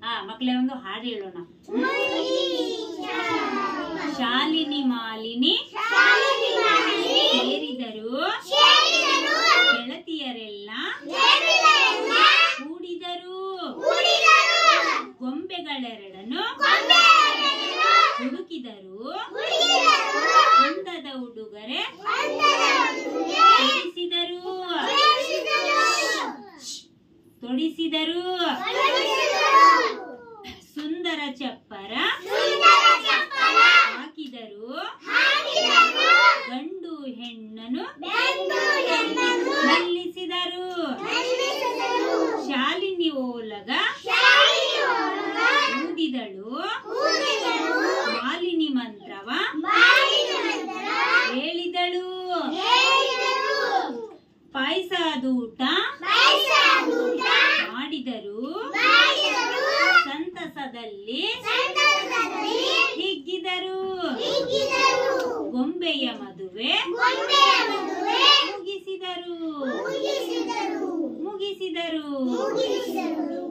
ಹಾ ಮಕ್ಕಳೇ ಒಂದು ಹಾಡು ಹೇಳೋಣ ಶಾಲಿನಿ ಮಾಲಿನಿ ಸೇರಿದರು ಗೆಳತಿಯರೆಲ್ಲ ಕೂಡಿದರು ಗೊಂಬೆಗಳೆರಡನ್ನು ಹುಡುಕಿದರು ಅಂದದ ಉಡುಗೊರೆ ತೊಡಿಸಿದರು ತೊಡಿಸಿದರು ಸುಂದರ ಚಪ್ಪರ ಹಾಕಿದರು ಗಂಡು ಹೆಣ್ಣನು ನಿಲ್ಲಿಸಿದರು ಶಾಲಿನಿ ಓಲಗ ಊದಿದಳು ಮಾಲಿನಿ ಮಂತ್ರವ ಹೇಳಿದಳು ಪಾಯಸದೂಟ ಮಾಡಿದರು ಸಂತಸದಲ್ಲಿ ಹಿಗ್ಗಿದರು ಗೊಂಬೆಯ ಮದುವೆ ಮುಗಿಸಿದರು ಮುಗಿಸಿದರು